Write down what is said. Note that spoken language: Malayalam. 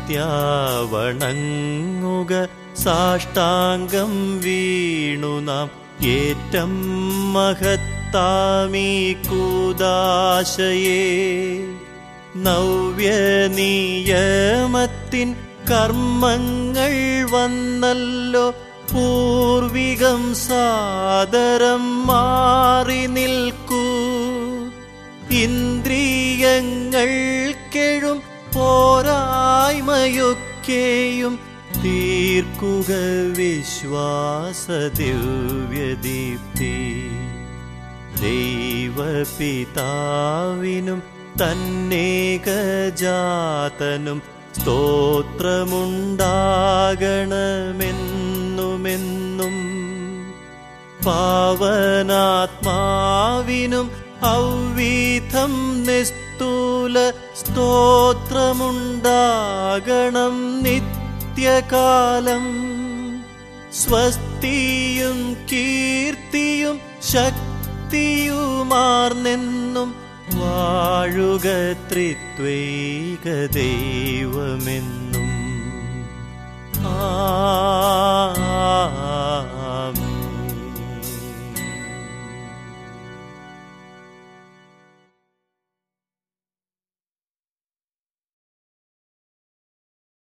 വണങ്ങുക സാഷ്ടാംഗം വീണു നാം ഏറ്റം മഹത്താമീ കൂദാശയേ നവ്യനിയമത്തിൻ കർമ്മങ്ങൾ വന്നല്ലോ പൂർവികം സാദരം മാറി നിൽക്കൂ ഇന്ദ്രിയങ്ങൾ കെഴും പോരായ്മയൊക്കെയും തീർക്കുക വിശ്വാസ ദിവ്യദീപ്തി ദൈവപിതാവിനും തന്നേകജാതനും സ്തോത്രമുണ്ടാകണമെന്നുമെന്നും പാവനാത്മാവിനും ഔവീഥം നിസ്തൂല സ്തോത്രമുണ്ടാകണം നിത്യകാലം സ്വസ്തിയും കീർത്തിയും ശക്തിയുമാർന്നെന്നും വാഴുക ത്രിത്വൈക ദൈവമെന്നും ആ